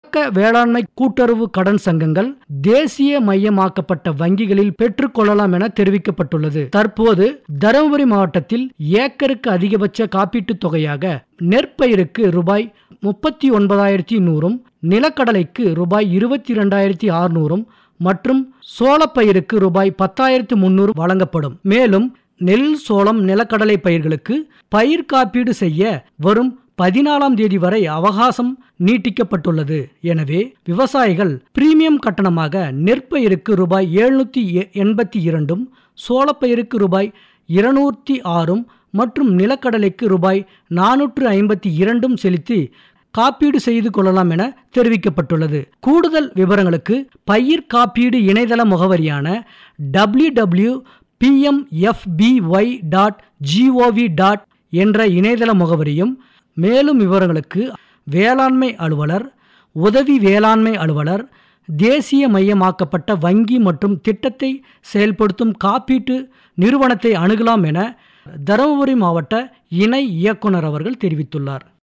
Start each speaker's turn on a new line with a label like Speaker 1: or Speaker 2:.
Speaker 1: தொடக்க வேளாண்மை கூட்டுறவு கடன் சங்கங்கள் தேசிய மையமாக்கப்பட்ட வங்கிகளில் பெற்றுக்கொள்ளலாம் என தெரிவிக்கப்பட்டுள்ளது தற்போது தருமபுரி மாவட்டத்தில் ஏக்கருக்கு அதிகபட்ச காப்பீட்டுத் தொகையாக நெற்பயிருக்கு ரூபாய் முப்பத்தி ஒன்பதாயிரத்தி நூறும் நிலக்கடலைக்கு ரூபாய் இருபத்தி இரண்டாயிரத்தி அறுநூறும் மற்றும் சோளப்பயிருக்கு ரூபாய் பத்தாயிரத்து முன்னூறு வழங்கப்படும் மேலும் நெல் சோளம் நிலக்கடலை பயிர்களுக்கு பயிர் காப்பீடு செய்ய வரும் பதினாலாம் தேதி வரை அவகாசம் நீட்டிக்கப்பட்டுள்ளது எனவே விவசாயிகள் பிரீமியம் கட்டணமாக நெற்பயிருக்கு ரூபாய் எழுநூத்தி எண்பத்தி இரண்டும் சோளப்பயிருக்கு ரூபாய் இருநூற்றி ஆறும் மற்றும் நிலக்கடலைக்கு ரூபாய் நானூற்று ஐம்பத்தி இரண்டும் செலுத்தி காப்பீடு செய்து கொள்ளலாம் என தெரிவிக்கப்பட்டுள்ளது கூடுதல் விவரங்களுக்கு பயிர் காப்பீடு இணையதள முகவரியான W W PMFBY dot GOV dot என்ற இணையதள முகவரியும் மேலும் விவரங்களுக்கு வேளாண்மை அலுவலர் உதவி வேளாண்மை அலுவலர் தேசிய மையமாக்கப்பட்ட வங்கி மற்றும் திட்டத்தை செயல்படுத்தும் காப்பீட்டு நிறுவனத்தை அணுகலாம் என தருமபுரி மாவட்ட இணை இயக்குனர் அவர்கள் தெரிவித்துள்ளார்